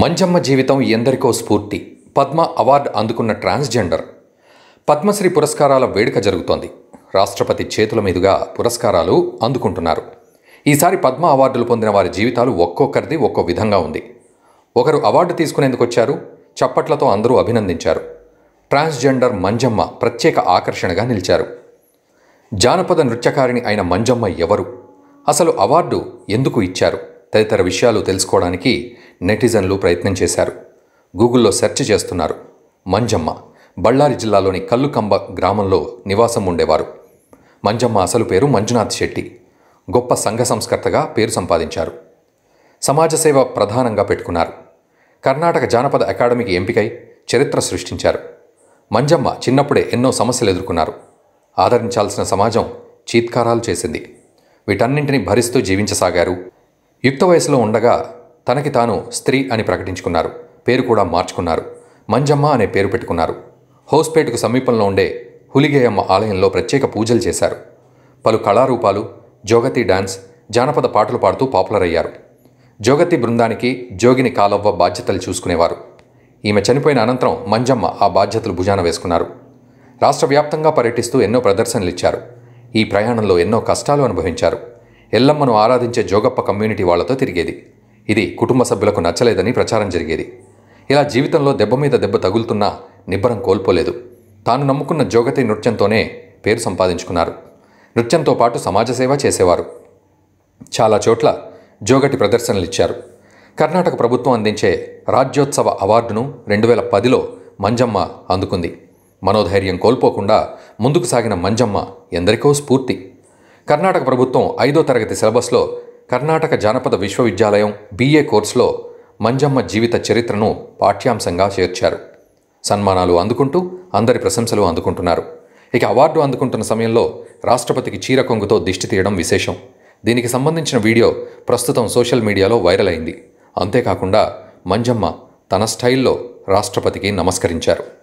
మంజమ్మ జీవితం ఎందరికో స్ఫూర్తి పద్మ అవార్డు అందుకున్న ట్రాన్స్జెండర్ పద్మశ్రీ పురస్కారాల వేడుక జరుగుతోంది రాష్ట్రపతి చేతుల మీదుగా పురస్కారాలు అందుకుంటున్నారు ఈసారి పద్మ అవార్డులు పొందిన వారి జీవితాలు ఒక్కొక్కరిది ఒక్కో విధంగా ఉంది ఒకరు అవార్డు తీసుకునేందుకు వచ్చారు చప్పట్లతో అందరూ అభినందించారు ట్రాన్స్జెండర్ మంజమ్మ ప్రత్యేక ఆకర్షణగా నిలిచారు జానపద నృత్యకారిణి అయిన మంజమ్మ ఎవరు అసలు అవార్డు ఎందుకు ఇచ్చారు తదితర విషయాలు తెలుసుకోవడానికి నెటిజన్లు ప్రయత్నం చేశారు గూగుల్లో సెర్చ్ చేస్తున్నారు మంజమ్మ బళ్ళారి జిల్లాలోని కల్లుకంబ గ్రామంలో నివాసం ఉండేవారు మంజమ్మ అసలు పేరు మంజునాథ్ శెట్టి గొప్ప సంఘ సంస్కర్తగా పేరు సంపాదించారు సమాజ సేవ ప్రధానంగా పెట్టుకున్నారు కర్ణాటక జానపద అకాడమీకి ఎంపికై చరిత్ర సృష్టించారు మంజమ్మ చిన్నప్పుడే ఎన్నో సమస్యలు ఎదుర్కొన్నారు ఆదరించాల్సిన సమాజం చీత్కారాలు చేసింది వీటన్నింటినీ భరిస్తూ జీవించసాగారు యుక్త వయసులో ఉండగా తనకి తాను స్త్రీ అని ప్రకటించుకున్నారు పేరు కూడా మార్చుకున్నారు మంజమ్మ అనే పేరు పెట్టుకున్నారు హౌస్పేటకు సమీపంలో ఉండే హులిగేయమ్మ ఆలయంలో ప్రత్యేక పూజలు చేశారు పలు కళారూపాలు జోగతి డాన్స్ జానపద పాటలు పాడుతూ పాపులర్ అయ్యారు జోగతి బృందానికి జోగిని కాలవ్వ బాధ్యతలు చూసుకునేవారు ఈమె చనిపోయిన అనంతరం మంజమ్మ ఆ బాధ్యతలు భుజాన వేసుకున్నారు రాష్ట్ర వ్యాప్తంగా పర్యటిస్తూ ఎన్నో ప్రదర్శనలు ఇచ్చారు ఈ ప్రయాణంలో ఎన్నో కష్టాలు అనుభవించారు ఎల్లమ్మను ఆరాధించే జోగప్ప కమ్యూనిటీ వాళ్లతో తిరిగేది ఇది కుటుంబ సభ్యులకు నచ్చలేదని ప్రచారం జరిగేది ఇలా జీవితంలో దెబ్బ మీద దెబ్బ తగులుతున్నా నిబ్బరం కోల్పోలేదు తాను నమ్ముకున్న జోగతి నృత్యంతోనే పేరు సంపాదించుకున్నారు నృత్యంతో పాటు సమాజ సేవ చేసేవారు చాలా చోట్ల జోగటి ప్రదర్శనలు ఇచ్చారు కర్ణాటక ప్రభుత్వం అందించే రాజ్యోత్సవ అవార్డును రెండు వేల పదిలో మంజమ్మ అందుకుంది మనోధైర్యం కోల్పోకుండా ముందుకు సాగిన మంజమ్మ ఎందరికో స్ఫూర్తి కర్ణాటక ప్రభుత్వం ఐదో తరగతి సిలబస్లో కర్ణాటక జానపద విశ్వవిద్యాలయం బీఏ కోర్సులో మంజమ్మ జీవిత చరిత్రను పాఠ్యాంశంగా చేర్చారు సన్మానాలు అందుకుంటూ అందరి ప్రశంసలు అందుకుంటున్నారు ఇక అవార్డు అందుకుంటున్న సమయంలో రాష్ట్రపతికి చీర కొంగుతో దిష్టి తీయడం విశేషం దీనికి సంబంధించిన వీడియో ప్రస్తుతం సోషల్ మీడియాలో వైరల్ అయింది అంతేకాకుండా మంజమ్మ తన స్టైల్లో రాష్ట్రపతికి నమస్కరించారు